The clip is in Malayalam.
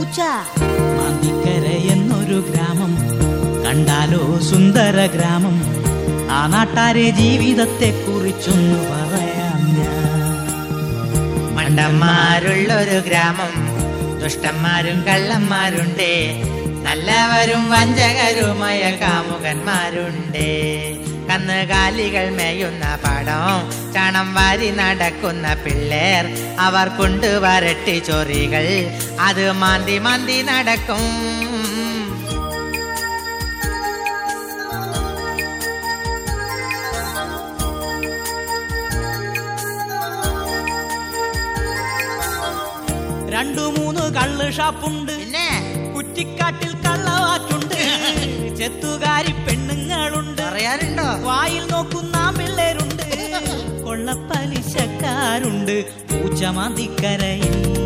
പൂച്ച മാന്തിക്കര എന്നൊരു ഗ്രാമം കണ്ടാലോ സുന്ദര ഗ്രാമം ആ നാട്ടാരെ ജീവിതത്തെ കുറിച്ചൊന്നു പറയാം ഞാൻ മണ്ടന്മാരുള്ളൊരു ഗ്രാമം ദുഷ്ടന്മാരും കള്ളന്മാരുണ്ട് നല്ലവരും വഞ്ചകരുമായ കാമുകന്മാരുണ്ട് കന്നുകാലികൾ മേയുന്ന പടം ചണം വാരി നടക്കുന്ന പിള്ളേർ അവർ കൊണ്ടുവരട്ടി ചൊറികൾ അത് മാന്തി മാന്തി നടക്കും രണ്ടു മൂന്ന് കള്ള് ഷാപ്പുണ്ട് പിന്നെ കുറ്റിക്കാട്ടിൽ കള്ളവാറ്റുണ്ട് ചെത്തുകാരി പെണ്ണുങ്ങളുണ്ട് പറയാറുണ്ടോ വായിൽ നോക്കുന്ന പിള്ളേരുണ്ട് കൊള്ളപ്പലിശക്കാരുണ്ട് പൂച്ചമാന്തിക്കരയിൽ